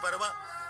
பரமா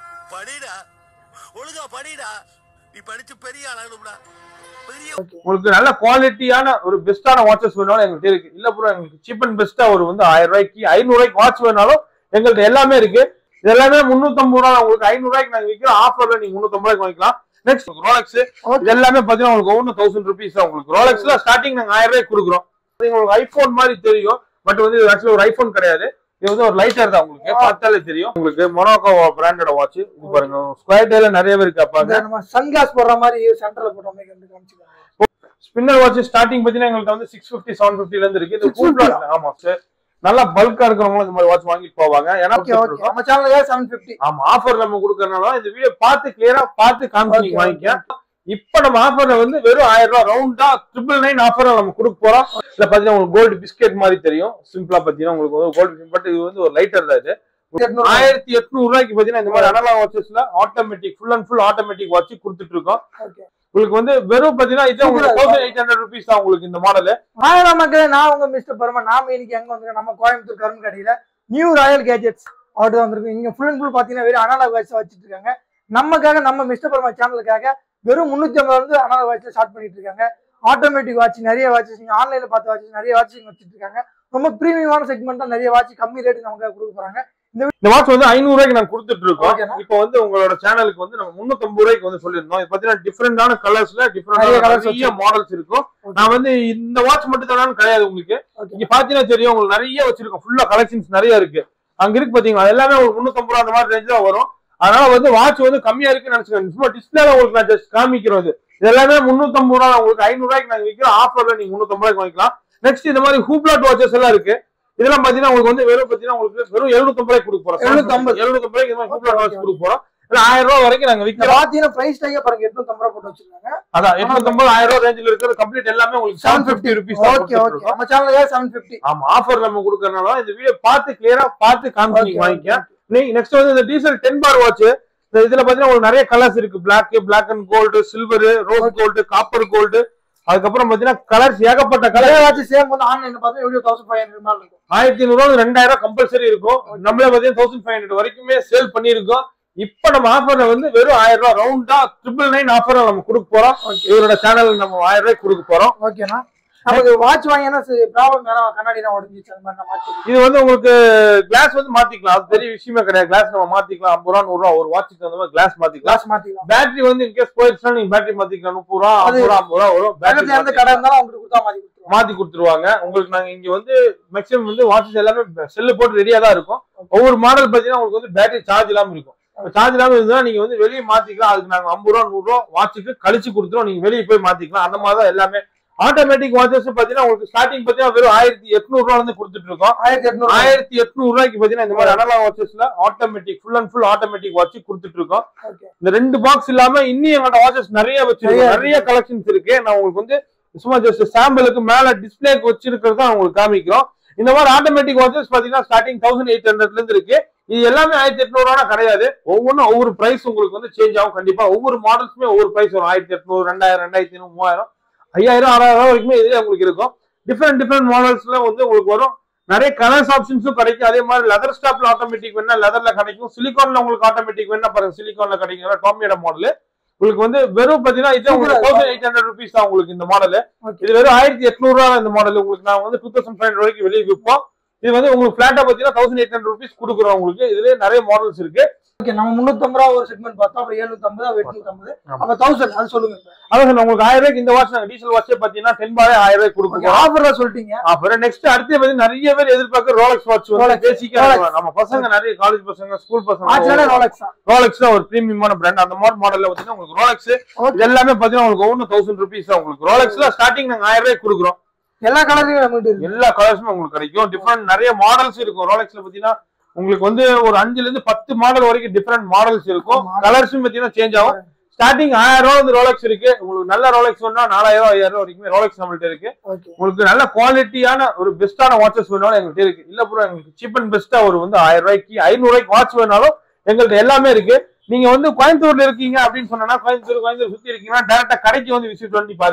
படிடா ஒழுங்கா படிடா நீ படிச்சு பெரிய ஆளாகணும்டா பெரிய உங்களுக்கு நல்ல குவாலிட்டியான ஒரு பெஸ்டான வாட்சஸ் வேணாலும் எங்கள்கிட்ட இருக்கு இல்ல ப்ரோ எங்களுக்கு சீப் அண்ட் பெஸ்டா ஒரு வந்து ஆயிரம் ரூபாய்க்கு ஐநூறு ரூபாய்க்கு வாட்ச் வேணாலும் எங்கள்கிட்ட எல்லாமே இருக்கு இது எல்லாமே முன்னூத்தம்பது ரூபா உங்களுக்கு ஐநூறு ரூபாய்க்கு நாங்க விற்கிறோம் ஆஃபர்ல நீங்க முன்னூத்தம்பது ரூபாய்க்கு வாங்கிக்கலாம் நெக்ஸ்ட் ரோலக்ஸ் இது எல்லாமே பாத்தீங்கன்னா உங்களுக்கு ஒன்னு தௌசண்ட் ருபீஸ் தான் உங்களுக்கு ரோலக்ஸ்ல ஸ்டார்டிங் நாங்க ஆயிரம் ரூபாய்க்கு கொடுக்குறோம் இது உங்களுக்கு ஐபோன் மாதிரி தெரியும் பட் வந்து இது ஆக்சுவலி ஒரு ஐபோன் கிடையாது இது வந்து ஒரு லைட்டர் தான் உங்களுக்கு பார்த்தாலே தெரியும் உங்களுக்கு மொனாக்கோ பிராண்டோட வாட்ச் இது பாருங்க ஸ்கொயர் டேல நிறையவே இருக்கு அப்பாங்க இந்த நம்ம சன்கிளாஸ் போடுற மாதிரி சென்டர்ல போடுற மாதிரி வந்து காமிச்சிருக்காங்க ஸ்பின்னர் வாட்ச் ஸ்டார்டிங் பாத்தீங்கன்னா எங்களுக்கு வந்து சிக்ஸ் பிப்டி செவன் பிப்டில இருந்து இருக்கு இது 650 கூல் ஆமா சார் நல்லா பல்கா இருக்கிறவங்களும் இந்த மாதிரி வாட்ச் வாங்கிட்டு போவாங்க ஏன்னா ஓகே ஓகே நம்ம சேனல்ல செவன் பிப்டி ஆமா ஆஃபர் நம்ம கொடுக்கறதுனால இந்த வீடியோ பார்த்து கிளியரா பார்த்து காமிச்சு Okay, நீங்க வாங்கிக்க இப்ப நம்ம ஆஃபர்ல வந்து வெறும் ஆயிரம் ரூபாய் ரவுண்டா ட்ரிபிள் நைன் ஆஃபர் நம்ம கொடுக்க போறோம் இதுல பாத்தீங்கன்னா உங்களுக்கு கோல்டு பிஸ்கெட் மாதிரி தெரியும் சிம்பிளா பாத்தீங்கன்னா உங்களுக்கு வந்து கோல்டு பட் இது வந்து ஒரு லைட்டர் தான் இது ஆயிரத்தி எட்நூறு ரூபாய்க்கு பாத்தீங்கன்னா இந்த மாதிரி அனலாக் வாட்சஸ்ல automatic full and full automatic watch கொடுத்துட்டு இருக்கோம் ஓகே உங்களுக்கு வந்து வெறும் பாத்தீங்கன்னா இது உங்களுக்கு தௌசண்ட் எயிட் ஹண்ட்ரட் ருபீஸ் தான் உங்களுக்கு இந்த மாடல் ஆயிரம் மக்களே நான் உங்க மிஸ்டர் பர்மா நாம இன்னைக்கு எங்க வந்திருக்கோம் நம்ம கோயம்புத்தூர் கரும்பு கடையில நியூ ராயல் கேஜெட்ஸ் அவர்கிட்ட வந்திருக்கோம் இங்க ஃபுல் அண்ட் ஃபுல் பாத்தீங்கன்னா வெறும் அனலாக் வாய்ஸ் வச்சிட்டு இருக்காங்க நமக்காக நம்ம மிஸ்டர் பர்மா சேனலுக்காக வெறும் முன்னூத்தி ஐம்பது வந்து அனலாக் வாய்ஸ்ல ஸ்டார்ட் பண்ணிட்டு இருக்காங்க ஆட்டோமேட்டிக் வாட்ச் நிறைய வாட்சஸ் நீங்க ஆன்லைன்ல பார்த்து வாட்சஸ் நிறைய வாட்ச் இங்க வச்சிட்டு இருக்காங்க ரொம்ப பிரீமியமான செக்மெண்டா நிறைய வாட்ச் கம்மி ரேட்டு நமக்காக கொடுக்க போறாங்க இந்த வாட்ச் வந்து ஐநூறு ரூபாய்க்கு நாங்க கொடுத்துட்டு இருக்கோம் ஓகேண்ணா. இப்போ வந்து உங்களோட சேனலுக்கு வந்து நம்ம முன்னூத்தம்பது ரூபாய்க்கு வந்து சொல்லியிருந்தோம் இது பாத்தீங்கன்னா டிஃபரெண்டான கலர்ஸ்ல நிறைய டிஃபரெண்டான colours நிறைய வச்சிருக்கோம். மாடல்ஸ் இருக்கும் Okay. நான் வந்து இந்த வாட்ச் மட்டும் தானு கிடையாது உங்களுக்கு ஓகே இங்க பாத்தீங்கன்னா தெரியும் உங்களுக்கு நிறைய வச்சிருக்கோம் ஃபுல்லா கலெக்ஷன்ஸ் நிறைய இருக்கு அங்க இருக்கு பாத்தீங்களா அது எல்லாமே உங்களுக்கு முன்னூத்தம்பது ரூபா அந்த மாதிரி ரேஞ்ச் தான் வரும் அதனால வந்து வாட்ச் வந்து கம்மியா இருக்குன்னு நினைச்சுக்கோங்க சும்மா டிஸ்பிளேல உங்களுக்கு நான் ஜஸ்ட் காமிக்கிறோம் இது இது எல்லாமே முன்னூத்தம்பது ரூபா உங்களுக்கு ஐநூறு ரூபாய்க்கு நாங்க விற்கிறோம் ஆஃபர்ல நீங்க முன்னூத்தம்பது ரூபாய்க்கு வாங்கிக்கலாம் நெக்ஸ்ட் இந்த மாதிரி ஹூப்லாட் வாட்சஸ் எல்லாம் இருக்கு இதெல்லாம் பாத்தீங்கன்னா உங்களுக்கு வந்து வெறும் பாத்தீங்கன்னா உங்களுக்கு வெறும் எழுநூத்தம்பது ரூபாய்க்கு கொடுக்க போறோம் 750. எழுநூத்தம்பது ரூபாய்க்கு இந்த மாதிரி ஹூப்லாட் Okay, வாட்ச் okay. கொடுக்க போறோம் இல்ல ஆயிரம் ரூபாய் வரைக்கும் நாங்க இந்த விற்கிறோம் பாத்தீங்கன்னா பிரைஸ் டேக்கே பாருங்க எட்நூத்தி ரூபா போட்டு வச்சிருக்காங்க அதான் எட்நூத்தம்பது ஆயிரம் ரூபாய் ரேஞ்சில் இருக்கிற கம்ப்ளீட் எல்லாமே உங்களுக்கு seven fifty rupees okay okay நம்ம சேனல்ல செவன் பிப்டி ஆமா ஆஃபர் நம்ம கொடுக்கறதுனால இந்த வீடியோ பார்த்து கிளியரா பார்த்து காமிச்சு நீங்க வாங்கிக்க நீங்க நெக்ஸ்ட் வந்து இந்த டீசல் டென் பார் வாட்ச் இதுல பாத்தீங்கன்னா உங்களுக்கு நிறைய கலர்ஸ் இருக்கு black black and gold silver rose gold copper gold அதுக்கப்புறம் பாத்தீங்கன்னா கலர்ஸ் ஏகப்பட்ட கலர் கலர் வாட்ச் சேம் வந்து ஆன்லைன்ல பார்த்தா எவ்வளவு தௌசண்ட் ஃபைவ் ஹண்ட்ரட் மேல இருக்கும் ஆயிரத்தி ஐநூறு ரெண்டாயிரம் கம்பல்சரி இருக்கும் நம்மளே பாத்தீங்கன்னா தௌசண்ட் ஃபைவ் ஹண்ட்ரட் வரைக்குமே சேல் பண்ணியிருக்கோம் இப்ப நம்ம ஆஃபர்ல வந்து வெறும் ஆயிரம் ரூபாய் ரவுண்டா ட்ரிபிள் நைன் ஆஃபர் நம்ம கொடுக்க போறோம் இவரோட சேனல் நம்ம ஆயிரம் ரூபாய்க்கு கொடுக்க போறோம் ஓகேண்ணா நமக்கு வாட்ச் வாங்கினா ப்ராப்ளம் வேற கண்ணாடி தான் உடஞ்சிச்சு அந்த மாதிரி நான் மாத்தி இது வந்து உங்களுக்கு கிளாஸ் வந்து மாத்திக்கலாம் அது பெரிய விஷயமே கிடையாது கிளாஸ் நம்ம மாத்திக்கலாம் ஐம்பது ரூபா நூறு ரூபா ஒரு வாட்சுக்கு அந்த மாதிரி கிளாஸ் மாத்திக்கலாம் கிளாஸ் மாத்திக்கலாம் பேட்டரி வந்து இன்கேஸ் போயிடுச்சுன்னா நீங்க பேட்டரி மாத்திக்கலாம் முப்பது ரூபா அது ஐம்பது ரூபா ஐம்பது ரூபா வரும் பக்கத்துல எந்த பேட்டரி கடை இருந்தாலும் அவங்களுக்கு கொடுத்தா மாத்தி கொடுத்துருவாங்க மாத்தி கொடுத்துருவாங்க உங்களுக்கு நாங்க இங்க வந்து மேக்ஸிமம் வந்து வாட்சஸ் எல்லாமே செல்லு போட்டு ரெடியா தான் இருக்கும் ஒவ்வொரு மாடல் பாத்தீங்கன்னா உங்களுக்கு வந்து பேட்டரி சார்ஜ் இல்லாம இருக்கும் சார்ஜ் இல்லாம இருந்தா நீங்க வந்து வெளியே மாத்திக்கலாம் அதுக்கு நாங்க ஐம்பது ரூபா நூறு ரூபா வாட்சுக்கு கழிச்சு கொடுத்துருவோம் நீங்க வெளியே போய் மாத்திக்கலாம் அந்த மாதிரி தான் எல்லாமே ஆட்டோமேட்டிக் வாட்சஸ் பாத்தீங்கன்னா உங்களுக்கு ஸ்டார்டிங் பாத்தீங்கன்னா வெறும் ஆயிரத்தி எட்நூறு ரூபா இருந்து கொடுத்துட்டு இருக்கோம் ஆயிரத்தி எட்நூறு ஆயிரத்தி எட்நூறு ரூபாய்க்கு பாத்தீங்கன்னா இந்த மாதிரி அனலாக் வாட்சஸ்ல automatic full and full automatic watch கொடுத்துட்டு இருக்கோம் ஓகே இந்த ரெண்டு பாக்ஸ் இல்லாம இன்னும் எங்கள்ட்ட வாட்சஸ் நிறைய வச்சிருக்கோம் நிறைய நிறைய கலெக்ஷன்ஸ் இருக்கு நான் உங்களுக்கு வந்து சும்மா ஜஸ்ட் சாம்பிளுக்கு மேல டிஸ்பிளேக்கு வச்சிருக்கிறது தான் உங்களுக்கு காமிக்கிறோம் இந்த மாதிரி ஆட்டோமேட்டிக் வாட்சஸ் பாத்தீங்கன்னா ஸ்டார்டிங் தௌசண்ட் எயிட் ஹண்ட்ரட்ல இருந்து இருக்கு இது எல்லாமே ஆயிரத்தி எட்நூறு ரூபா கிடையாது ஒவ்வொன்றும் ஒவ்வொரு பிரைஸ் உங்களுக்கு வந்து சேஞ்ச் ஆகும் கண்டிப்பா ஒவ்வொரு மாடல்ஸுமே ஒவ்வொரு பிரைஸ் வரும் ஆயிரத்தி எட்நூறு ரெண்டாயிரம் ரெண்டாயிரத்தி ஐநூறு மூவாயிரம் ஐயாயிரம் ஆறாயிரம் ரூபா வரைக்குமே இதுல உங்களுக்கு இருக்கும் டிஃப்ரெண்ட் டிஃப்ரெண்ட் மாடல்ஸ்ல வந்து உங்களுக்கு வரும் நிறைய கலர்ஸ் ஆப்ஷன்ஸும் கிடைக்கும் அதே மாதிரி லெதர் ஸ்டாப்ல ஆட்டோமேட்டிக் வேணா லெதர்ல கிடைக்கும் சிலிகான்ல உங்களுக்கு ஆட்டோமேட்டிக் வேணா பாருங்க சிலிகான்ல கிடைக்கும் டாமியோட மாடல் உங்களுக்கு வந்து வெறும் பாத்தீங்கன்னா இது உங்களுக்கு தௌசண்ட் எயிட் ஹண்ட்ரட் ருபீஸ் தான் உங்களுக்கு இந்த மாடல் ஓகே இது வெறும் ஆயிரத்தி எட்நூறு ரூபா இந்த மாடல் உங்களுக்கு நான் வந்து டூ தௌசண்ட் ஃபைவ் வரைக்கும் வெளியே விற்போம் இது வந்து உங்களுக்கு பிளாட்டா பாத்தீங்கன்னா தௌசண்ட் எயிட் ஹண்ட்ரட் ருபீஸ் கொடுக்குறோம் உங்களுக்கு இதுல நிறைய மாடல்ஸ் இருக்கு ஓகே நம்ம முன்னூத்தம்பது ரூபா ஒரு செக்மெண்ட் பார்த்தோம் அப்புறம் எழுநூத்தி ஐம்பது எட்நூத்தி ஐம்பது ஆமா. அப்ப தௌசண்ட் அது சொல்லுங்க இப்ப. அதான் சொன்னேன், உங்களுக்கு ஆயிரம் ரூபாய்க்கு இந்த வாட்ச் நாங்க டீசல் வாட்சே பாத்தீங்கன்னா டென் பாரே ஆயிரம் ரூபாய்க்கு ஓகே கொடுக்குறோம் ஆஃபர்ல சொல்லிட்டீங்க அப்புறம் நெக்ஸ்ட் அடுத்து வந்து நிறைய பேர் எதிர்பார்க்க ரோலக்ஸ் வாட்ச் வந்து Rolex. பேசிக்கா Rolex. நம்ம பசங்க நிறைய காலேஜ் பசங்க ஸ்கூல் வாட்ச்னாலே பசங்க ரோலக்ஸ் தான் ரோலக்ஸ் தான் ஒரு பிரீமியமான பிராண்ட் அந்த மாதிரி மாடல்ல பாத்தீங்கன்னா உங்களுக்கு ரோலக்ஸ் ஓகே இது எல்லாமே பாத்தீங்கன்னா உங்களுக்கு ஒவ்வொன்று தௌசண்ட் ருபீஸ் தான் உங்களுக்கு ரோலக்ஸ்ல ஸ்டார்டிங் நாங்க ஆயிரம் ரூபாய்க்கு கொடுக்குறோம் எல்லா கலர்லயும் நம்மகிட்ட இருக்கு எல்லா கலர்ஸுமே உங்களுக்கு கிடைக்கும் டிஃப்ரெண்ட் நிறைய மாடல்ஸ் இருக்கும் ரோலக்ஸ்ல பாத்தீங்கன்னா உங்களுக்கு வந்து ஒரு அஞ்சுல இருந்து பத்து மாடல் வரைக்கும் டிஃப்ரெண்ட் மாடல்ஸ் இருக்கும் ஆமா. கலர்ஸும் பாத்தீங்கன்னா சேஞ்ச் ஆகும் ஸ்டார்டிங் ஆயிரம் ரூபா வந்து ரோலக்ஸ் இருக்கு உங்களுக்கு நல்ல ரோலக்ஸ் வேணா நாலாயிரம் ஐயாயிரம் ரூபா வரைக்குமே ரோலக்ஸ் நம்மள்ட்ட இருக்கு ஓகே உங்களுக்கு நல்ல குவாலிட்டியான ஒரு பெஸ்டான வாட்சஸ் வேணாலும் எங்கள்கிட்ட இருக்கு இல்ல ப்ரோ எங்களுக்கு சீப் அண்ட் பெஸ்டா ஒரு வந்து ஆயிரம் ரூபாய்க்கு ஐநூறு ரூபாய்க்கு வாட்ச் வேணாலும் எங்கள்கிட்ட எல்லாமே இருக்கு நீங்க வந்து கோயம்புத்தூர்ல இருக்கீங்க அப்படின்னு சொன்னா கோயம்புத்தூர் கோயம்புத்தூர் சுத்தி இருக்கீங்கன்னா டேரக்டா கடைக்கு வந்து விசிட் பண்ணி பாருங்க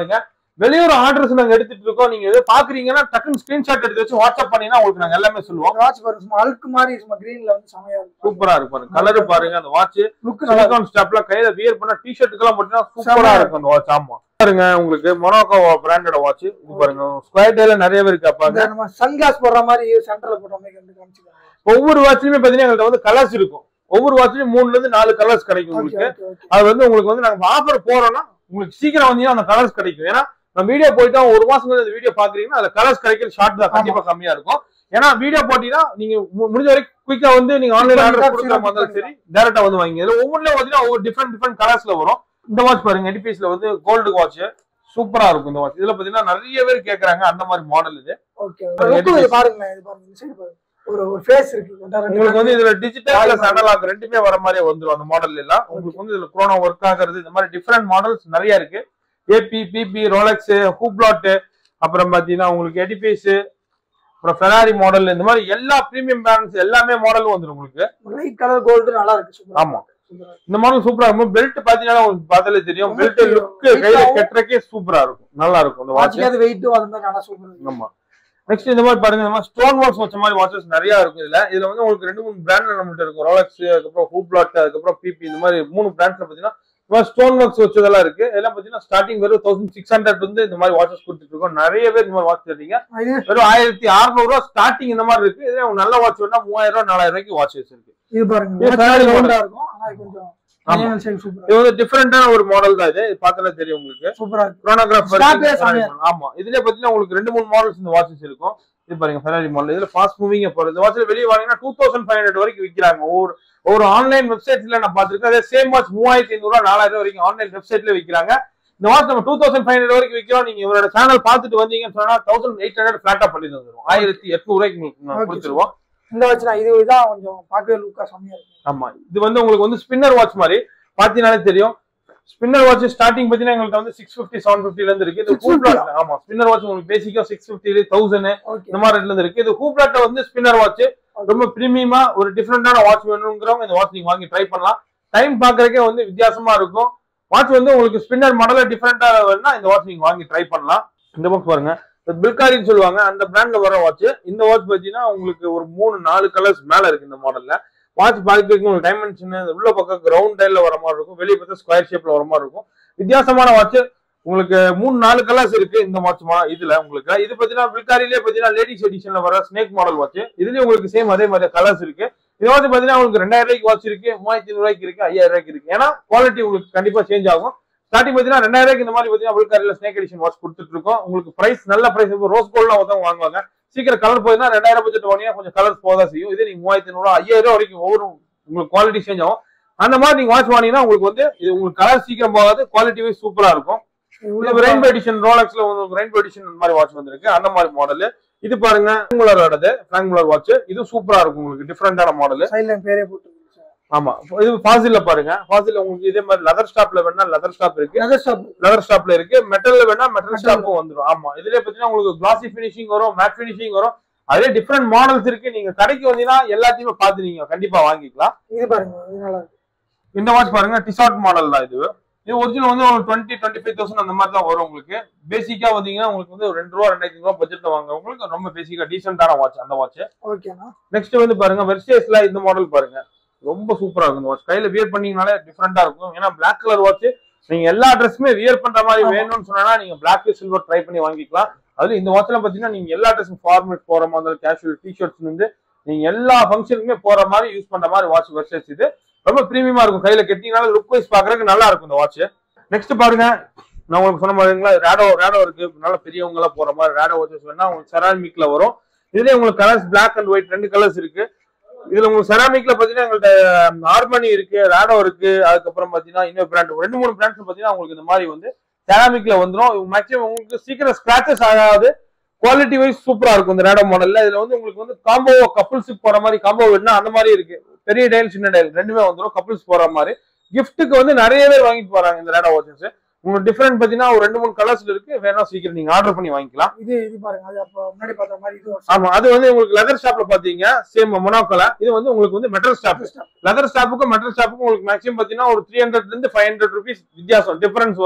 வெளியூர் ஆர்டர்ஸ் நாங்க எடுத்துட்டு இருக்கோம் நீங்க எது பாக்குறீங்கன்னா டக்குன்னு ஸ்கிரீன்ஷாட் எடுத்து வச்சு வாட்ஸ்அப் பண்ணீங்கன்னா உங்களுக்கு நாங்க எல்லாமே சொல்லுவோம் வாட்ச் பாருங்க சும்மா அழுக்கு மாதிரி சும்மா கிரீன்ல வந்து செமையா இருக்கும் சூப்பரா இருக்கு பாருங்க கலர் பாருங்க அந்த வாட்ச் லுக் நல்லா சிலிகான் ஸ்டாப்ல கையில வியர் பண்ணா டிஷர்ட்டுக்கு எல்லாம் போட்டீங்கன்னா சூப்பரா செமையா இருக்கும் அந்த வாட்ச் ஆமா பாருங்க உங்களுக்கு மொனாக்கோ பிராண்டோட வாட்ச் இது பாருங்க ஸ்கொயர் டேல நிறைய பேர் கேட்பாங்க இந்த நம்ம சன்கிளாஸ் போடுற மாதிரி சென்டர்ல போடுற மாதிரி வந்து காமிச்சிருக்காங்க ஒவ்வொரு வாட்ச்லயுமே பாத்தீங்கன்னா எங்கள்ட்ட வந்து கலர்ஸ் இருக்கும் ஒவ்வொரு வாட்ச்லயும் மூணுல இருந்து நாலு கலர்ஸ் கிடைக்கும் ஓகே உங்களுக்கு ஓகே ஓகே அது வந்து உங்களுக்கு வந்து நாங்க ஆஃபர் போறோம்னா உங்களுக்கு சீக்கிரம் வந்தீங்கன்னா அந்த கலர்ஸ் கிடைக்கும் ஏன்னா நம்ம வீடியோ போயிட்டா ஒரு மாசம் கழிச்சு அந்த வீடியோ பாக்குறீங்கன்னா அதுல கலர்ஸ் கிடைக்கிற ஷார்ட் தான் கண்டிப்பா கம்மியா இருக்கும் ஏன்னா வீடியோ போட்டீங்கன்னா நீங்க மு- முடிஞ்ச வரைக்கும் குயிக்கா வந்து நீங்க ஆன்லைன் பண்ணிக்கலாம், ஆர்டர் கொடுக்குற சீக்கிரம் மாதிரி சரி டேரக்டா வந்து வாங்கி இதுல ஒவ்வொன்றுல பாத்தீங்கன்னா ஒவ்வொரு டிஃப்ரெண்ட் டிஃப்ரெண்ட் கலர்ஸ்ல வரும் இந்த வாட்ச் பாருங்க எடிபிஎஸ்ல வந்து கோல்டு வாட்ச் சூப்பரா இருக்கும் இந்த வாட்ச் இதுல பாத்தீங்கன்னா நிறைய பேர் கேக்குறாங்க அந்த மாதிரி மாடல் இது ஓகே லுக் இது பாருங்க இது பாருங்க இந்த சைடு பாருங்க ஒரு ஒரு ஃபேஸ் இருக்கு ரெண்டா ரெண்டு உங்களுக்கு வந்து இதுல டிஜிட்டல் Colour பிளஸ் அனலாக் ரெண்டுமே வர மாதிரி வந்துரும் அந்த மாடல் எல்லாம் உங்களுக்கு வந்து இதுல குரோனா ஒர்க் ஆகுறது இந்த மாதிரி டிஃப்ரெண்ட் மாடல்ஸ் நிறைய இருக்கு ஏபி பிபி ரோலக்ஸ் ஹூப்லாட் அப்புறம் பாத்தீங்கன்னா உங்களுக்கு எடிபிஎஸ் அப்புறம் ஃபெராரி மாடல் இந்த மாதிரி எல்லா பிரீமியம் பிராண்ட்ஸ் எல்லாமே மாடலும் வந்துரும் உங்களுக்கு லைட் கலர் கோல்டு நல்லா இருக்கு சூப்பரா ஆமா. இந்த மாடல் சூப்பரா இருக்கும் பெல்ட் பாத்தீங்கன்னா உங்களுக்கு பார்த்தாலே தெரியும் பெல்ட் Okay. லுக் கையில கட்டுறக்கே சூப்பரா இருக்கும் நல்லா இருக்கும் இந்த வாட்ச் வாட்ச்க்கு வெயிட்டும் அது மாதிரி நல்லா சூப்பரா இருக்கு ஆமா நெக்ஸ்ட் இந்த மாதிரி பாருங்க இந்த மாதிரி ஸ்டோன் வாட்ச் வச்ச மாதிரி வாட்சஸ் நிறைய இருக்கும் இதுல இதுல வந்து உங்களுக்கு ரெண்டு மூணு பிராண்ட் நம்மகிட்ட இருக்கும் ரோலக்ஸ் அதுக்கப்புறம் ஹூப்லாட் அதுக்கப்புறம் பிபி இந்த மாதிரி மூணு பிராண்ட்ஸ்ல பாத்தீங்கன்னா இந்த மாதிரி ஸ்டோன் ஒர்க்ஸ் வச்சதெல்லாம் இருக்கு இதெல்லாம் பாத்தீங்கன்னா ஸ்டார்டிங் வெறும் தௌசண்ட் சிக்ஸ் ஹண்ட்ரட் வந்து இந்த மாதிரி வாட்சஸ் கொடுத்துட்டு இருக்கோம் நிறைய பேர் இந்த மாதிரி வாட்ச் தரீங்க இது வெறும் ஆயிரத்தி அறுநூறு ரூபா ஸ்டார்டிங் இந்த மாதிரி இருக்கு இதே உங்களுக்கு நல்ல வாட்ச் வேணா மூவாயிரம் ரூபா நாலாயிரம் ரூபாய்க்கு வாட்சஸ் இருக்கு இது பாருங்க இது Ferrari model. ரவுண்டா இருக்கும் ஆனா இது கொஞ்சம் ஆமா. சூப்பரா இது வந்து டிஃபரெண்டான ஒரு மாடல் தான் இது இது பார்த்தாலே தெரியும் உங்களுக்கு சூப்பரா இருக்கு chronograph Strap ஏ version செமையா ஆமா இதுல பாத்தீங்கன்னா உங்களுக்கு ரெண்டு மூணு மாடல்ஸ் இந்த வாட்சஸ் இருக்கும் இது பாருங்க ஃபெராரி மாடல் இதுல ஃபாஸ்ட் மூவிங் போறது இந்த வாட்ச்ல வெளியே வாங்கினா டூ தௌசண்ட் ஃபைவ் ஹண்ட்ரட் வரைக்கும் விற்கிறாங்க ஒவ்வொரு ஒரு ஆன்லைன் வெப்சைட்ல நான் பாத்துருக்கேன் அதே சேம் வாட்ச் மூவாயிரத்தி ஐநூறு ரூபா நாலாயிரம் ரூபாய் வரைக்கும் ஆன்லைன் வெப்சைட்ல விற்கிறாங்க இந்த வாட்ச் நம்ம டூ தௌசண்ட் ஃபைவ் ஹண்ட்ரட் வரைக்கும் விற்கிறோம் நீங்க இவரோட சேனல் பார்த்துட்டு வந்தீங்கன்னு சொன்னா தௌசண்ட் எயிட் ஹண்ட்ரட் ஃபிளாட்டா பண்ணி தந்துருவோம் ஆயிரத்தி எட்நூறு ரூபாய்க்கு உங்களுக்கு நான் Okay, கொடுத்துருவோம் இந்த வாட்ச் தான் இது இதான் கொஞ்சம் பார்க்கவே லுக்கா செம்மையா இருக்கு ஆமா இது வந்து உங்களுக்கு வந்து ஸ்பின்னர் வாட்ச் மாதிரி பாத்தீங்கன்னாலே தெரியும் ஸ்பின்னர் வாட்ச் ஸ்டார்டிங் பாத்தீங்கன்னா எங்களுக்கு வந்து சிக்ஸ் ஃபிஃப்டி செவன் ஃபிஃப்டில இருந்து இருக்கு இது 650 ஹூப்லாட் ஆமா ஸ்பின்னர் வாட்ச் உங்களுக்கு பேசிக்கா சிக்ஸ் ஃபிஃப்டி தௌசண்ட் ஓகே இந்த மாதிரி ரேட்ல இருந்து இருக்கு இது ஹூப்லாட்ல வந்து ஸ்பின்னர் வாட்ச் ரொம்ப பிரீமியமா ஒரு டிஃப்ரெண்டான வாட்ச் வேணுங்கிறவங்க இந்த வாட்ச் நீங்க வாங்கி ட்ரை பண்ணலாம் டைம் பாக்குறதுக்கே வந்து வித்தியாசமா இருக்கும் வாட்ச் வந்து உங்களுக்கு ஸ்பின்னர் மாடல டிஃப்ரெண்டா வேணும்னா இந்த வாட்ச் நீங்க வாங்கி ட்ரை பண்ணலாம் இந்த பாக்ஸ் பாருங்க பில்காரின்னு சொல்லுவாங்க அந்த பிராண்ட்ல வர வாட்ச் இந்த வாட்ச் பாத்தீங்கன்னா உங்களுக்கு ஒரு மூணு நாலு கலர்ஸ் மேல இருக்கு இந்த மாடல்ல வாட்ச் பார்க்கறதுக்கு உங்களுக்கு டைமென்ஷன் உள்ள பக்கம் கிரவுண்ட் டைல்ல வர மாதிரி இருக்கும் வெளியே பார்த்தா ஸ்கொயர் ஷேப்ல வர மாதிரி இருக்கும் வித்தியாசமான வாட்ச் உங்களுக்கு மூணு நாலு கலர்ஸ் இருக்கு இந்த வாட்ச் இதுல உங்களுக்கு இது பாத்தீங்கன்னா பில்காரிலே பாத்தீங்கன்னா லேடிஸ் எடிஷன்ல வர ஸ்னேக் மாடல் வாட்ச் இதுலயும் உங்களுக்கு சேம் அதே மாதிரி கலர்ஸ் இருக்கு இது வாட்ச் பாத்தீங்கன்னா உங்களுக்கு ரெண்டாயிரம் ரூபாய்க்கு வாட்ச் இருக்கு மூவாயிரத்தி ஐநூறு ரூபாய்க்கு இருக்கு ஐயாயிரம் ரூபாய்க்கு இருக்கு ஏன்னா குவாலிட்டி உங்களுக்கு கண்டிப்பா சேஞ்ச் ஆகும் ஸ்டார்டிங் பாத்தீங்கன்னா ரெண்டாயிரம் ரூபாய்க்கு இந்த மாதிரி பாத்தீங்கன்னா பில்காரில ஸ்னேக் எடிஷன் வாட்ச் கொடுத்துட்டு இருக்கோம் உங்களுக்கு பிரைஸ் நல்ல பிரைஸ் ரோஸ் கோல்ட்லாம் ஒருத்தவங்க வாங்குவாங்க சீக்கிரம் கலர் போயிருந்தா ரெண்டாயிரம் பட்ஜெட் வாங்கினா கொஞ்சம் கலர்ஸ் போதா செய்யும் இதே நீங்க மூவாயிரத்தி ஐநூறு ஐயாயிரம் ரூபாய் வரைக்கும் ஒவ்வொரு உங்களுக்கு குவாலிட்டி சேஞ்ச் ஆகும் அந்த மாதிரி நீங்க வாட்ச் வாங்கினீங்கன்னா உங்களுக்கு வந்து இது உங்களுக்கு கலர் சீக்கிரம் போகாது குவாலிட்டி வைஸ் சூப்பரா இருக்கும் இது ரெயின்போ எடிஷன் ரோலக்ஸ்ல உங்களுக்கு ரெயின்போ எடிஷன் அந்த மாதிரி வாட்ச் வந்திருக்கு அந்த மாதிரி மாடல் இது பாருங்க உங்களோடது ஃபிராங்குலர் வாட்ச் இது சூப்பரா இருக்கும் உங்களுக்கு டிஃப்ரெண்டான மாடல் சைட்ல பேரே போட்டு ஆமா இது ஃபாசில்ல பாருங்க ஃபாசில் உங்களுக்கு இதே மாதிரி லெதர் ஸ்டாப்ல வேணா லெதர் ஸ்டாப் இருக்கு லெதர் ஸ்டாப் லெதர் ஸ்டாப்ல இருக்கு மெட்டல்ல வேணா மெட்டல் Metal. ஸ்டாப்பும் வந்துடும் ஆமா இதுல பாத்தீங்கன்னா உங்களுக்கு கிளாசி ஃபினிஷிங் வரும் மேட் ஃபினிஷிங் வரும் அதே டிஃப்ரெண்ட் மாடல்ஸ் இருக்கு நீங்க கடைக்கு வந்தீங்கன்னா எல்லாத்தையுமே பார்த்து நீங்க கண்டிப்பா வாங்கிக்கலாம் இது பாருங்க இது நல்லா இருக்கு இந்த வாட்ச் பாருங்க டிசார்ட் மாடல் தான் இது இது ஒரிஜினல் வந்து ஒரு டுவெண்ட்டி டுவெண்ட்டி ஃபைவ் தௌசண்ட் அந்த மாதிரி தான் வரும் உங்களுக்கு பேசிக்கா வந்தீங்கன்னா உங்களுக்கு வந்து ஒரு ரெண்டு ரூபா ரெண்டாயிரத்தி ரூபா பட்ஜெட்ல வாங்க உங்களுக்கு ரொம்ப பேசிக்கா டீசென்டான வாட்ச் அந்த வாட்ச் ஓகேண்ணா நெக்ஸ்ட் வந்து பாருங்க வெர்சேஸ்ல இந்த மாடல் பாருங்க ரொம்ப சூப்பரா இருக்கும் இந்த வாட்ச் கையில வியர் பண்ணீங்கனாலே டிஃப்ரெண்டா இருக்கும் ஏன்னா Black கலர் வாட்ச் நீங்க எல்லா ட்ரெஸ்ஸுமே வியர் பண்ற மாதிரி ஆமா. வேணும்னு சொன்னா நீங்க Black சில்வர் ட்ரை பண்ணி வாங்கிக்கலாம் அதுல இந்த வாட்ச்ல பாத்தீங்கன்னா நீங்க எல்லா ட்ரெஸ்ஸும் ஃபார்மேட் போற மாதிரி இருந்தாலும் கேஷுவல் டிஷர்ட்ஸ் இருந்து நீங்க எல்லா ஃபங்க்ஷனுக்குமே போற மாதிரி யூஸ் பண்ற மாதிரி வாட்ச் வெர்சஸ் இது ரொம்ப பிரீமியமா இருக்கும் கையில கெட்டிங்கனால லுக் வைஸ் பாக்குறதுக்கு நல்லா இருக்கும் இந்த வாட்ச் நெக்ஸ்ட் பாருங்க நான் உங்களுக்கு சொன்ன மாதிரிங்களா ரேடோ ரேடோ இருக்கு நல்ல பெரியவங்க எல்லாம் போற மாதிரி ரேடோ வாட்சஸ் வேணா உங்களுக்கு செராமிக்ல வரும் இதுலயே உங்களுக்கு கலர்ஸ் Black அண்ட் ஒயிட் ரெண்டு கலர்ஸ் இருக்கு இதுல உங்களுக்கு செராமிக்ல பாத்தீங்கன்னா எங்கள்ட்ட ஹார்மனி இருக்கு ரேடோ இருக்கு அதுக்கப்புறம் பாத்தீங்கன்னா இன்னொரு பிராண்ட் ரெண்டு மூணு பிராண்ட்ஸ் பாத்தீங்கன்னா உங்களுக்கு இந்த மாதிரி வந்து செராமிக்ல வந்துரும் மேக்ஸிமம் உங்களுக்கு சீக்கிரம் ஸ்கிராச்சஸ் ஆகாது குவாலிட்டி வைஸ் சூப்பரா இருக்கும் இந்த ரேடோ மாடல்ல இதுல வந்து உங்களுக்கு வந்து காம்போ கப்புள்ஸுக்கு போற மாதிரி காம்போ வேணும்னா அந்த மாதிரி இருக்கு பெரிய டயல் சின்ன டயல் ரெண்டுமே வந்துரும் கப்புள்ஸ் போற மாதிரி கிஃப்ட்டுக்கு வந்து நிறைய பேர் வாங்கிட்டு போறாங்க இந்த ரேடோ வாட்சஸ் உங்களுக்கு டிஃபரெண்ட் பாத்தீங்கன்னா ஒரு ரெண்டு மூணு கலர்ஸ்ல இருக்கு வேணா சீக்கிரம் நீங்க ஆர்டர் பண்ணி வாங்கிக்கலாம் இது இது பாருங்க அது அப்போ முன்னாடி பார்த்த மாதிரி இது ஒரு ஆமா அது வந்து உங்களுக்கு லெதர் ஷாப்ல பாத்தீங்க சேம் மொனாக்கோல இது வந்து உங்களுக்கு வந்து மெட்டல் ஸ்டாப் லெதர் ஸ்டாப்புக்கும் மெட்டல் ஸ்டாப்புக்கும் உங்களுக்கு மேக்ஸிமம் பாத்தீங்கன்னா ஒரு த்ரீ ஹண்ட்ரட்ல இருந்து ஃபைவ் ஹண்ட்ரட் ருபீஸ் வித்தியாசம் டிஃபரன்ஸ் வரும்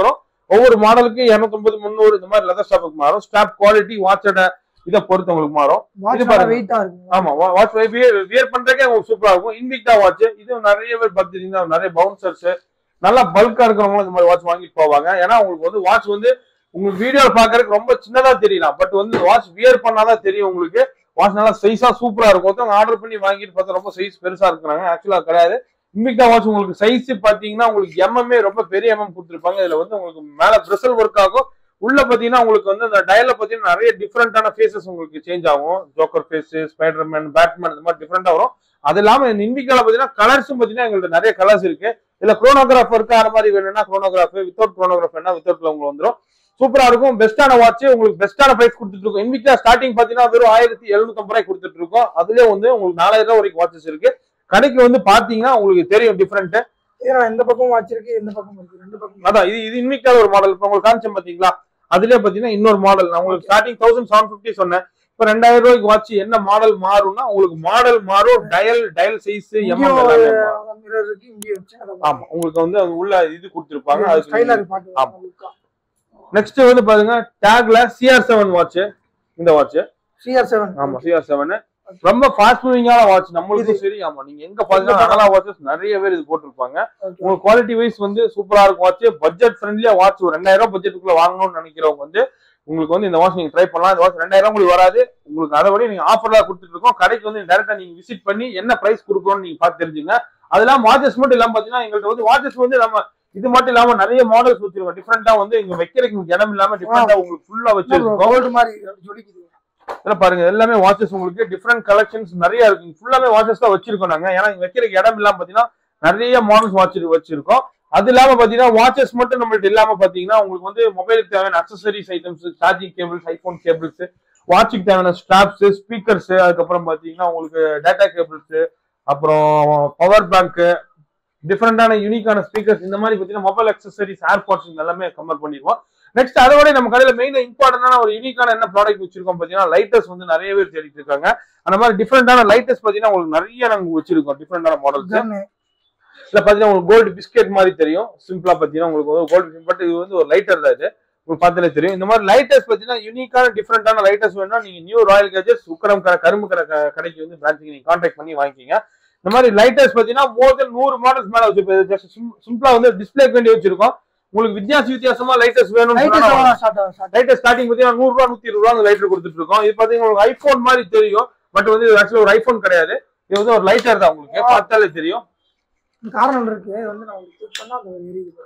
ஒவ்வொரு மாடலுக்கு இருநூத்தொன்பது முந்நூறு இந்த மாதிரி லெதர் ஸ்டாப்புக்கு மாறும் ஸ்டாப் குவாலிட்டி வாட்சோட இதை பொறுத்து உங்களுக்கு மாறும் வாட்ச் இது பாருங்க. வெயிட்டா இருக்கு ஆமா வாட்ச் வியர் பண்றதுக்கே உங்களுக்கு சூப்பரா இருக்கும் இன்விக்டா வாட்ச் இது நிறைய பேர் பாத்தீங்கன்னா நிறைய பவுன்சர்ஸ் நல்லா பல்கா இருக்கிறவங்களும் இந்த மாதிரி வாட்ச் வாங்கிட்டு போவாங்க ஏன்னா உங்களுக்கு வந்து வாட்ச் வந்து உங்களுக்கு வீடியோல பாக்குறதுக்கு ரொம்ப சின்னதா தெரியலாம் பட் வந்து வாட்ச் வியர் பண்ணாதான் தெரியும் உங்களுக்கு வாட்ச் நல்லா சைஸா சூப்பரா இருக்கும் ஒருத்தவங்க ஆர்டர் பண்ணி வாங்கிட்டு பார்த்தா ரொம்ப சைஸ் பெருசா இருக்கிறாங்க ஆக்சுவலா கிடையாது இன்விக்டா வாட்ச் உங்களுக்கு சைஸ் பாத்தீங்கன்னா உங்களுக்கு எம்எம்ஏ ரொம்ப பெரிய எம்எம் கொடுத்துருப்பாங்க இதுல வந்து உங்களுக்கு மேல பிரிசல் ஒர்க் ஆகும் உள்ள பாத்தீங்கன்னா உங்களுக்கு வந்து அந்த டயல்ல பாத்தீங்கன்னா நிறைய டிஃப்ரெண்டான ஃபேஸஸ் உங்களுக்கு சேஞ்ச் ஆகும் ஜோக்கர் ஃபேஸ் ஸ்பைடர்மேன் பேட்மேன் இந்த மாதிரி டிஃப்ரெண்டா வரும் அது இல்லாம இந்த இண்டிகால பாத்தீங்கன்னா கலர்ஸும் பாத்தீங்கன்னா எங்கள்ட்ட நிறைய கலர்ஸ் இருக்கு இல்ல குரோனோகிராஃப் இருக்கு அந்த மாதிரி வேணும்னா குரோனோகிராஃப் வித்தவுட் குரோனோகிராஃப் வேணா வித்தவுட்ல உங்களுக்கு வந்துரும் சூப்பரா இருக்கும் பெஸ்டான வாட்ச் உங்களுக்கு பெஸ்டான பிரைஸ் கொடுத்துட்டு இருக்கோம் இன்விக்டா ஸ்டார்டிங் பாத்தீங்கன்னா வெறும் ஆயிரத்தி எழுநூத்தி ரூபாய் கொடுத்துட்டு இருக்கோம் அதுலயே வந்து உங்களுக்கு நாலாயிரம் ரூபாய் வரைக்கும் வாட்சஸ் இருக்கு கடைக்கு வந்து பாத்தீங்கன்னா உங்களுக்கு தெரியும் டிஃப்ரெண்ட் ஏன்னா இந்த பக்கம் வாட்ச் இருக்கு இந்த பக்கம் இருக்கு ரெண்டு பக்கம் அதான் இது இது இன்விக்டால ஒரு மாடல் இப்போ உங்களுக்கு காமிச்சேன் பாத்தீங்களா அதுலயே பாத்தீங்கன்னா இன்னொரு மாடல் நான் உங்களுக்கு ஸ்டார்டிங் தௌசண்ட் செவன் பிப்டி சொன்னேன் இப்போ ரெண்டாயிரம் ரூபாய்க்கு வாட்ச் என்ன மாடல் மாறும்னா உங்களுக்கு மாடல் மாறும் டயல் டயல் சைஸ் எம்எம் எல்லாமே மாறும் மிரர் இருக்கு இங்கேயும் வச்சு அதை ஆமா உங்களுக்கு வந்து அது உள்ள இது கொடுத்துருப்பாங்க ஸ்டைலா அதுக்கு இருக்கு ஆமா. பாக்க நெக்ஸ்ட் வந்து பாருங்க டேக்ல சிஆர் செவன் வாட்ச் இந்த வாட்ச் சிஆர் செவன் ஆமா சிஆர் செவன் ரொம்ப ஃபாஸ்ட் மூவிங்கான வாட்ச் நம்மளுக்கும் சரி ஆமா நீங்க எங்க பாத்தீங்கன்னா அகலா வாட்சஸ் நிறைய பேர் இது போட்டிருப்பாங்க உங்களுக்கு குவாலிட்டி வைஸ் வந்து சூப்பரா இருக்கும் வாட்ச் பட்ஜெட் ஃப்ரெண்ட்லியா வாட்ச் ஒரு ரெண்டாயிரம் ரூபாய் பட்ஜெட்டுக்குள்ள வாங்கணும்னு நினைக்கிறவங்க வந்து உங்களுக்கு வந்து இந்த வாட்ச் நீங்க ட்ரை பண்ணலாம் இந்த வாட்ச் ரெண்டாயிரம் உங்களுக்கு வராது உங்களுக்கு அதை விட நீங்க ஆஃபர்ல கொடுத்துட்டு இருக்கோம் கடைக்கு வந்து டேரக்டா நீங்க விசிட் பண்ணி என்ன பிரைஸ் கொடுக்கணும்னு நீங்க பார்த்து தெரிஞ்சுங்க அதெல்லாம் வாட்சஸ் மட்டும் இல்லாம பாத்தீங்கன்னா எங்கள்ட்ட வந்து வாட்சஸ் வந்து நம்ம இது மட்டும் இல்லாம நிறைய மாடல்ஸ் வச்சிருக்கோம் டிஃப்ரெண்டா வந்து இங்க வைக்கிறதுக்கு இங்க இடம் இல்லாம டிஃப்ரெண்டா உங்களுக்கு ஃபுல்லா வச்சிருக்கோம் கோல்டு மாதிரி ஜொலிக்குது இதெல்லாம் பாருங்க எல்லாமே வாட்சஸ் உங்களுக்கு டிஃப்ரெண்ட் கலெக்ஷன்ஸ் நிறைய இருக்கு ஃபுல்லாமே வாட்சஸ் தான் வச்சிருக்கோம் நாங்க ஏன்னா இங்க வைக்கிறதுக்கு இடம் இல்லாம பாத்தீங்கன்னா நிறைய மாடல்ஸ் வாட்ச் வச்சிருக்கோம் அது இல்லாம பாத்தீங்கன்னா வாட்சஸ் மட்டும் நம்மள்ட்ட இல்லாம பாத்தீங்கன்னா உங்களுக்கு வந்து மொபைலுக்கு தேவையான accessories items charging cables iPhone cables வாட்சுக்கு தேவையான ஸ்ட்ராப்ஸ் ஸ்பீக்கர்ஸ் அதுக்கப்புறம் பாத்தீங்கன்னா உங்களுக்கு டேட்டா கேபிள்ஸ் அப்புறம் பவர் பேங்க் டிஃப்ரெண்டான யூனிக்கான ஸ்பீக்கர்ஸ் இந்த மாதிரி பாத்தீங்கன்னா மொபைல் அக்சசரிஸ் ஏர்பாட்ஸ் இது எல்லாமே கம்பேர் பண்ணிடுவோம் நெக்ஸ்ட் அதோட நம்ம கடையில மெயின் இம்பார்ட்டன்டான ஒரு யூனிக்கான என்ன ப்ராடக்ட் வச்சிருக்கோம் பாத்தீங்கன்னா லைட்டர்ஸ் வந்து நிறைய பேர் தேடிட்டு இருக்காங்க அந்த மாதிரி டிஃப்ரெண்டான லைட்டர்ஸ் பாத்தீங்கன்னா உங்களுக்கு நிறைய நாங்க வச்சிருக்கோம் டிஃப்ரெண்டான மாடல்ஸ் கன்னு இதுல பாத்தீங்கன்னா உங்களுக்கு கோல்டு பிஸ்கெட் மாதிரி தெரியும் சிம்பிளா பாத்தீங்கன்னா உங்களுக்கு கோல்டு பட் இது வந்து ஒரு லைட்டர் தான் இது உங்களுக்கு பார்த்தாலே தெரியும் இந்த மாதிரி லைட்டர்ஸ் பாத்தீங்கன்னா யூனிக்கான டிஃப்ரெண்டான லைட்டர்ஸ் வேணும்னா நீங்க நியூ ராயல் கேஜஸ் உக்கரம் கடை கரும்பு கடை க- கடைக்கு வந்து பிரான்ச்சுக்கு நீங்க கான்டாக்ட் பண்ணி வாங்கிக்கிங்க இந்த மாதிரி லைட்டர்ஸ் பாத்தீங்கன்னா மோர் தென் நூறு மாடல்ஸ் மேல வச்சிருப்போம் ஜஸ்ட் சிம்பிளா வந்து டிஸ்பிளே வேண்டி வச்சிருக்கோம் உங்களுக்கு வித்தியாச வித்தியாசமா லைட்டர்ஸ் வேணும்னு லைட் சொன்னா ஸ்டார்ட் ஆகும் ஸ்டார்ட் லைட்டர் ஸ்டார்டிங் பாத்தீங்கன்னா நூறு ரூபா நூத்தி இருபது ரூபா அந்த லைட்டர் கொடுத்துட்டு இருக்கோம் இது பாத்தீங்கன்னா உங்களுக்கு ஐபோன் மாதிரி தெரியும் பட் வந்து இது ஆக்சுவலி ஒரு ஐபோன் கிடையாது இது வந்து ஒரு லைட்டர் தான் உங்களுக்கு பார்த்தாலே தெரியும் காரணம் இருக்கு இது வந்து நான் உங்களுக்கு click பண்ணா அது எரியுது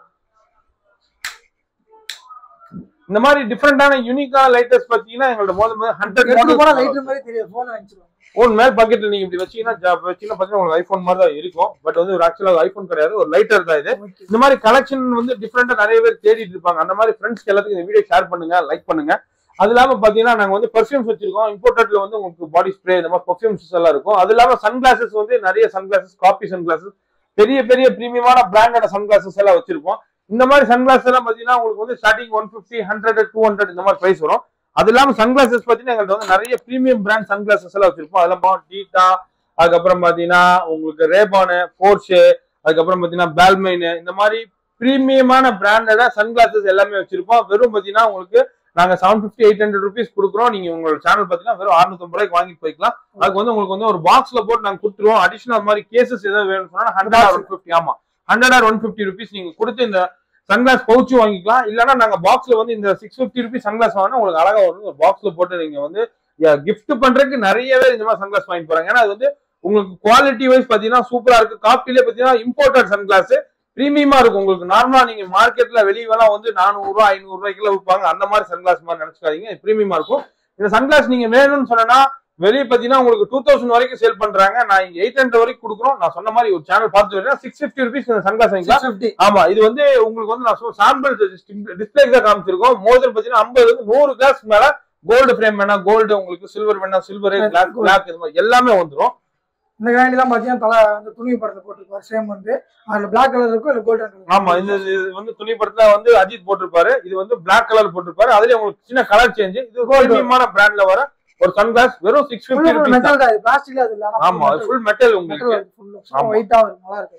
இந்த மாதிரி டிஃப்ரெண்டான யூனிக்கான லைட்டர்ஸ் பாத்தீங்கன்னா எங்களோட முதல்ல ஹண்ட்ரட் எடுத்து போனா மாடல் லைட் மாதிரி தெரியாது போன் நினைச்சிருவாங்க ஃபோன் மேல் பாக்கெட்ல நீங்க இப்படி வச்சீங்கன்னா ஜா- வச்சீங்கன்னா பாத்தீங்கன்னா உங்களுக்கு ஐபோன் மாதிரி தான் இருக்கும் பட் வந்து ஒரு ஆக்சுவலா ஐபோன் கிடையாது ஒரு லைட்டர் தான் இது Okay. இந்த மாதிரி கலெக்ஷன் வந்து டிஃப்ரெண்டா நிறைய பேர் தேடிட்டு இருப்பாங்க அந்த மாதிரி ஃப்ரெண்ட்ஸ்க்கு எல்லாத்துக்கும் இந்த வீடியோ ஷேர் பண்ணுங்க லைக் பண்ணுங்க அது இல்லாம பாத்தீங்கன்னா நாங்க வந்து பர்ஃபியூம்ஸ் வச்சிருக்கோம் இம்போர்ட்டட்ல வந்து உங்களுக்கு பாடி ஸ்ப்ரே இந்த மாதிரி பர்ஃபியூம்ஸ் எல்லாம் இருக்கும் அது இல்லாம சன் கிளாஸஸ் வந்து நிறைய sunglasses copy sunglasses பெரிய பெரிய பிரீமியமான பிராண்டட் சன் கிளாஸஸ் எல்லாம் வச்சிருப்போம் இந்த மாதிரி சன் கிளாஸ் எல்லாம் பாத்தீங்கன்னா உங்களுக்கு வந்து starting one fifty hundred two hundred இந்த மாதிரி பிரைஸ் வரும் அது இல்லாம சன் கிளாஸஸ் பாத்தீங்கன்னா எங்கள்ட்ட வந்து நிறைய பிரீமியம் பிராண்ட் சன் கிளாஸஸ் எல்லாம் வச்சிருப்போம் அதெல்லாம் டீட்டா அதுக்கப்புறம் பாத்தீங்கன்னா உங்களுக்கு ரேபானு போர்ஷே அதுக்கப்புறம் பாத்தீங்கன்னா பேல்மைன் இந்த மாதிரி பிரீமியமான பிராண்டடா சன் கிளாஸஸ் எல்லாமே வச்சிருப்போம் வெறும் பாத்தீங்கன்னா உங்களுக்கு நாங்க seven fifty eight hundred rupees கொடுக்குறோம் நீங்க உங்களோட சேனல் பாத்தீங்கன்னா வெறும் 650 ரூபாய்க்கு வாங்கிட்டு போய்க்கலாம் அதுக்கு வந்து உங்களுக்கு வந்து ஒரு பாக்ஸ்ல போட்டு நாங்க கொடுத்துருவோம் அடிஷனல் மாதிரி கேசஸ் ஏதாவது வேணும்னு சொன்னா ஹண்ட்ரட் ஆர் ஒன் பிப்டி ஆமா hundred or one fifty rupees நீங்க கொடுத்து இந்த சன்கிளாஸ் பவுச்சு வாங்கிக்கலாம் இல்லைன்னா நாங்க பாக்ஸ்ல வந்து இந்த சிக்ஸ் பிப்டி ருபீஸ் சன்கிளாஸ் வாங்கினா உங்களுக்கு அழகா வரும் ஒரு பாக்ஸ்ல போட்டு நீங்க வந்து கிஃப்ட் பண்றதுக்கு நிறைய பேர் இந்த மாதிரி சன்கிளாஸ் வாங்கிட்டு போறாங்க ஏன்னா அது வந்து உங்களுக்கு குவாலிட்டி வைஸ் பாத்தீங்கன்னா சூப்பரா இருக்கு காப்பிலே பாத்தீங்கன்னா இம்போர்ட்டட் சன்கிளாஸ் பிரீமியமா இருக்கும் உங்களுக்கு நார்மலா நீங்க மார்க்கெட்ல வெளியெல்லாம் வந்து நானூறு ரூபாய் ஐநூறு ரூபாய்க்குள்ள விற்பாங்க அந்த மாதிரி சன்கிளாஸ் மாதிரி நினைச்சுக்காதீங்க பிரீமியமா இருக்கும் இந்த சன்கிளாஸ் நீங்க வேணும்னு சொன்னா வெளியே பாத்தீங்கன்னா உங்களுக்கு டூ தௌசண்ட் வரைக்கும் சேல் பண்றாங்க நான் இங்க எயிட் ஹண்ட்ரட் வரைக்கும் கொடுக்குறோம் நான் சொன்ன மாதிரி ஒரு சேனல் பார்த்து வரேன் சிக்ஸ் ஃபிஃப்டி ருபீஸ் இந்த சன்கிளாஸ் வாங்கிக்கலாம் சிக்ஸ் ஃபிஃப்டி ஆமா இது வந்து உங்களுக்கு வந்து நான் சாம்பிள் டிஸ்பிளே தான் காமிச்சிருக்கோம் மோதல் பாத்தீங்கன்னா ஐம்பது இருந்து நூறு கிளாஸ் மேல கோல்டு ஃப்ரேம் வேணா கோல்டு உங்களுக்கு சில்வர் வேணா சில்வர் கிளாக் கிளாக் இது மாதிரி எல்லாமே வந்துரும் இந்த கேண்டி தான் பாத்தீங்கன்னா தலை அந்த துணி படத்தை போட்டிருப்பாரு சேம் வந்து அதுல பிளாக் கலர் இருக்கும் இல்ல கோல்டன் கலர் ஆமா இந்த இது வந்து துணி படத்துல வந்து அஜித் போட்டிருப்பாரு இது வந்து பிளாக் கலர் போட்டிருப்பாரு அதுல உங்களுக்கு சின்ன கலர் சேஞ்ச் இது பிரீமியமான பிராண்ட்ல வர ஒரு சன்கிளாஸ் வெறும் சிக்ஸ் ஃபிஃப்டி ருபீஸ் மெட்டல் தான் பிளாஸ்டிக்ல அது இல்ல ஆமா ஃபுல் மெட்டல் உங்களுக்கு மெட்டல் ஃபுல்லா ஒயிட்டா வரும் நல்லா இருக்கு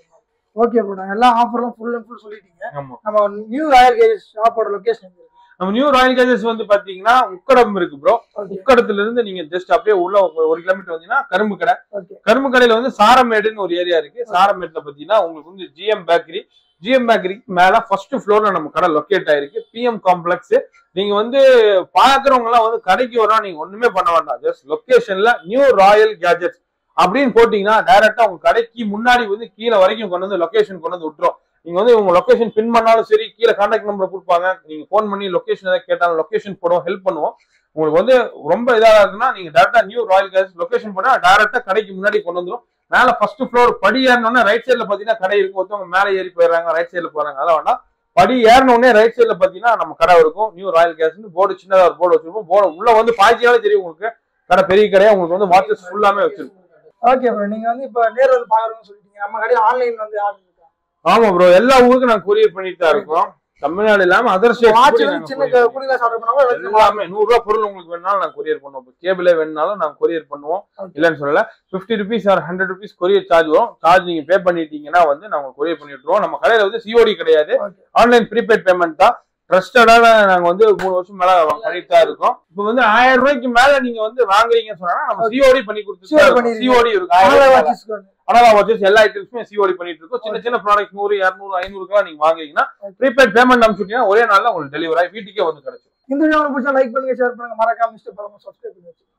ஓகே ப்ரோ எல்லா ஆஃபர்லாம் ஃபுல் அண்ட் ஃபுல் சொல்லிட்டீங்க ஆமா நம்ம நியூ ராயல் கேஜஸ் ஷாப்போட லொகேஷன் எங்க இருக்கு நம்ம நியூ ராயல் கேஜஸ் வந்து பாத்தீங்கன்னா உக்கடம் இருக்கு ப்ரோ ஓகே உக்கடத்துல இருந்து நீங்க ஜஸ்ட் அப்படியே உள்ள ஒரு- ஒரு கிலோமீட்டர் வந்தீங்கன்னா கரும்பு கடை ஓகே கரும்பு கடையில வந்து சாரமேடுன்னு ஒரு ஏரியா இருக்கு சாரமேட்ல பாத்தீங்கன்னா உங்களுக்கு வந்து ஜிஎம் பேக்கரி ஜிஎம் பேக்கரிக்கு மேல ஃபர்ஸ்ட் ஃப்ளோர்ல நம்ம கடை லொக்கேட் ஆயிருக்கு பிஎம் காம்ப்ளெக்ஸ் நீங்க வந்து பாக்குறவங்க எல்லாம் வந்து கடைக்கு வரா நீங்க ஒண்ணுமே பண்ண வேண்டாம் ஜஸ்ட் லொகேஷன்ல நியூ ராயல் கேஜெட்ஸ் அப்படின்னு போட்டீங்கன்னா டைரக்டா உங்க கடைக்கு முன்னாடி வந்து கீழே வரைக்கும் கொண்டு வந்து லொகேஷன் கொண்டு வந்து விட்டுரும் நீங்க வந்து உங்க லொகேஷன் பின் பண்ணாலும் சரி கீழே கான்டாக்ட் நம்பர் கொடுப்பாங்க நீங்க ஃபோன் பண்ணி லொகேஷன் ஏதாவது கேட்டாலும் லொகேஷன் போடுவோம் ஹெல்ப் பண்ணுவோம் உங்களுக்கு வந்து ரொம்ப இதா இருக்குன்னா நீங்க டேரக்டா நியூ ராயல் கேஸ் லொகேஷன் போனா டேரக்டா கடைக்கு முன்னாடி கொண்டு வந்துரும் மேல ஃபர்ஸ்ட் ஃப்ளோர் படி ஏறினோடனே ரைட் சைடுல பாத்தீங்கன்னா கடை இருக்கும் ஒருத்தவங்க மேல ஏறி போயிடுறாங்க ரைட் சைடுல போறாங்க அதெல்லாம் வேண்டாம் படி ஏறின உடனே ரைட் சைடுல பாத்தீங்கன்னா நம்ம கடை இருக்கும் நியூ ராயல் கேஸ் போர்டு சின்னதா ஒரு போர்டு வச்சிருப்போம் போர்டு உள்ள வந்து பாய்ச்சியாலே தெரியும் உங்களுக்கு கடை பெரிய கடையா உங்களுக்கு வந்து வாட்சஸ் ஃபுல்லாமே வச்சிருக்கும் ஓகே ப்ரோ நீங்க வந்து இப்போ நேர்ல வந்து பாக்குறோம்னு சொல்லிட்டீங்க நம்ம கடையில் ஆன்லைன் வந்து ஆர்டர் இருக்கா ஆமா ப்ரோ எல்லா ஊருக்கும் நாங்க கொரியர் பண்ணிட்டு தான் இருக்கோம் தமிழ்நாடு இல்லாம அதர் வாட்ச் ஸ்டேட் வந்து சின்ன குடிலாஸ் ஆர்டர் பண்ணாலும் எல்லாமே நூறு ரூபாய் பொருள் உங்களுக்கு வேணாலும் நாங்க கொரியர் பண்ணுவோம் கேபிளே வேணுனாலும் நாங்க கொரியர் பண்ணுவோம் Okay. இல்லைன்னு சொல்லல fifty rupees or hundred rupees courier charge வரும் சார்ஜ் நீங்க பே பண்ணிட்டீங்கன்னா வந்து நாங்க கொரியர் பண்ணி விட்டுருவோம் நம்ம கடையில வந்து சிஓடி கிடையாது Okay. ஆன்லைன் ப்ரீபெய்ட் பேமெண்ட் தான் ட்ரஸ்டடான நாங்க வந்து மூணு வருஷம் மேல பண்ணிட்டு தான் இருக்கோம் இப்போ வந்து ஆயிரம் ரூபாய்க்கு மேல நீங்க வந்து வாங்குறீங்கன்னு சொன்னா நம்ம Okay. சிஓடி பண்ணி COD கொடுத்துருக்கோம் பண்ணிருக்கீங்க. சிஓடி இருக்கு ஆயிரம் ரூபாய்க்கு மேல. வாட்சஸ் அனலா வாட்சஸ் எல்லா ஐட்டம்ஸுமே சிஓடி பண்ணிட்டு இருக்கோம் சின்ன சின்ன ப்ராடக்ட் நூறு இரநூறு ஐநூறுக்குலாம் நீங்க வாங்குறீங்கன்னா Okay. ப்ரீபெய்ட் பேமெண்ட் அனுப்பிச்சுட்டீங்கன்னா ஒரே நாள்ல உங்களுக்கு டெலிவரி ஆகி வீட்டுக்கே வந்து கிடைக்கும் இந்த வீடியோ உங்களுக்கு பிடிச்சா லைக் பண்ணுங்க ஷேர் பண்ணுங்க மறக்காம மிஸ்டர் பரம சப்ஸ்கிரைப் பண்ணுங்க